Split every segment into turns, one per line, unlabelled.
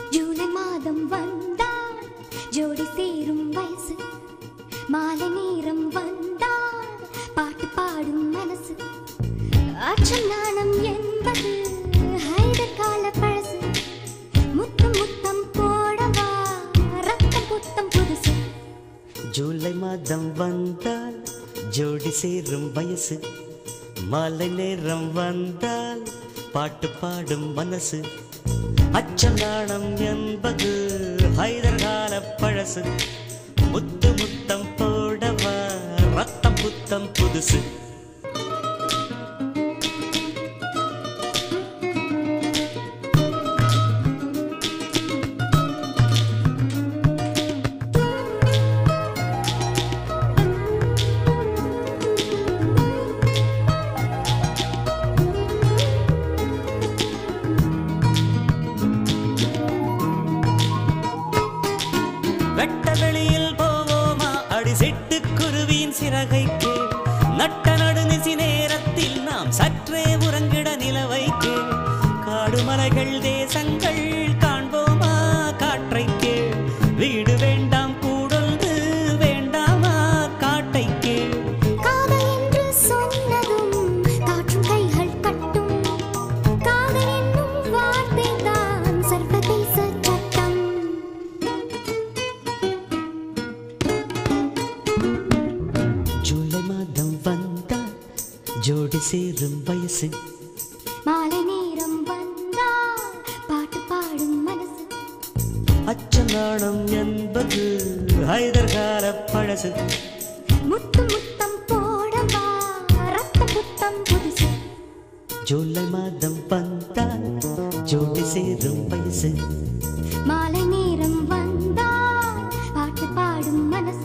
ஜூலை மாதம் வந்தால் ஜோடி சேரும் வயசு மாலை நேரம் வந்தால் பாட்டு பாடும் மனசு அச்சம் நாணம் என்பது ஹைதர் கால பழசு முத்தம் முத்தம் போடவா ரத்தம் புத்தம் புதுசு
ஜூலை மாதம் வந்தால் ஜோடி சேரும் வயசு மாலை நேரம் வந்தால் பாட்டு பாடும் மனசு அச்சம் நாணம் என்பது ஹைதர் கால பழசு முத்து முத்தம் போடவா ரத்தம் புத்தம் புதுசு வெட்ட வெளியில் போவோமா அடி செட்டு குருவியின் சிறகைக்கு நட்ட நடுநிசி நேரத்தில் நாம் சற்றே உறங்கிட நிலவைக்கு காடு மலைகள் தேசங்கள் காண்போமா காற்றைக்கு வீடு வேண்டாம் கூடொன்று வேண்டாமா காட்டைக்கு
காதல் என்று சொன்னதும் காற்றும் கைகள் கட்டும் காதல் என்னும் வார்த்தை தான் சர்வதேச சட்டம்
ஜூலை மாதம் வந்தால் ஜோடி சேரும் வயசு
மாலை நேரம் வந்தால் பாட்டு பாடும் மனசு
அச்ச நாணம் என்பது ஹைதர் கால பழசு
முத்து முத்தம் போடவா ரத்த புத்தம் புதுசு
ஜூலை மாதம் வந்தால் ஜோடி சேரும் வயசு
மாலை நேரம் வந்தால் பாட்டு பாடும் மனசு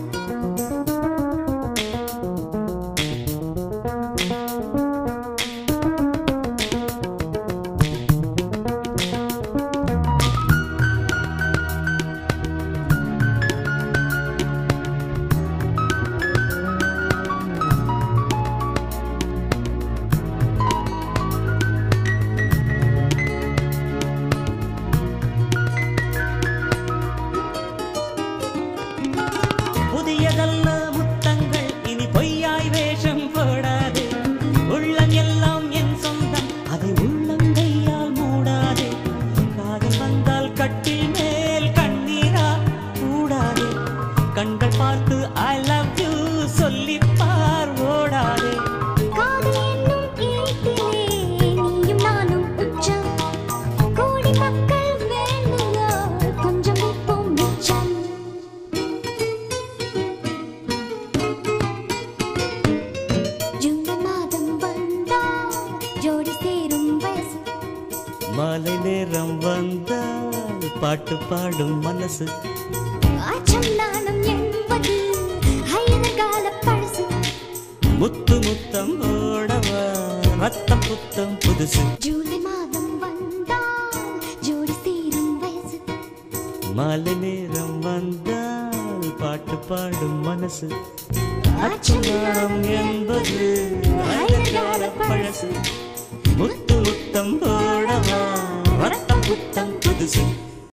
புதியதல்ல முத்தங்கள் இனி பொய்யாய் வேஷம் போடாது உள்ளம் எல்லாம் என் சொந்தம் அதை உள்ளங்கையால் மூடாது காதல் வந்தால் கட்டில் மேல் கண்ணீரா கூடாது கண்கள் பார்த்து ஐ லவ் யூ சொல்லிப்பார் ஓடாதே
காதல் என்னும் ஏட்டிலே நீயும் நானும் உச்சம் கோடி மக்கள் வேண்டுங்க கொஞ்சம் வைப்போம் மிச்சம் ஜூலை மாதம் வந்தால் ஜோடி சேரும் வயசு
மாலை நேரம் வந்தால் பாட்டு பாடும் மனசு
அச்சம் நாணம் என்பது ஹையன கால பழசு
முத்து முத்தம் ஓடவா ரத்தம் புத்தம் புதுசு
ஜூலை மாதம் வந்தால் ஜோடி சேரும் வயசு
மாலை நேரம் வந்தால் பாட்டு பாடும் மனசு அச்சம் என்பது அழகால பழசு முத்து முத்தம்